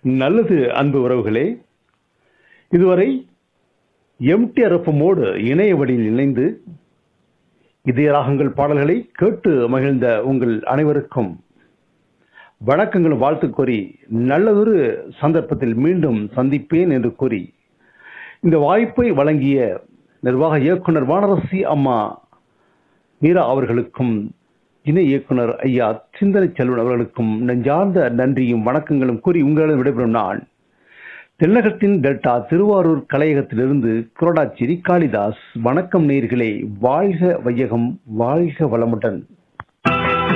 நல்லது அன்பு உறவுகளே இதுவரை எம்டிஆர்எஃப்எம்மோடு இணைய வழியில் இணைந்து இதய ராகங்கள் பாடல்களை கேட்டு மகிழ்ந்த உங்கள் அனைவருக்கும் வணக்கங்களும் வாழ்த்து கூறி நல்லதொரு சந்தர்ப்பத்தில் மீண்டும் சந்திப்பேன் என்று கூறி இந்த வாய்ப்பை வழங்கிய நிர்வாக இயக்குனர் வானரசி அம்மா மீரா அவர்களுக்கும் இணை இயக்குனர் ஐயா சிந்தனை செல்வன் அவர்களுக்கும் நெஞ்சார்ந்த நன்றியும் வணக்கங்களும் கூறி உங்களிடம் விடைபெறும் நான் தென்னகத்தின் டெல்டா திருவாரூர் கலையகத்திலிருந்து குரடாச்சேரி காளிதாஸ் வணக்கம் நேர்களே வாழ்க வையகம் வாழ்க வளமுடன்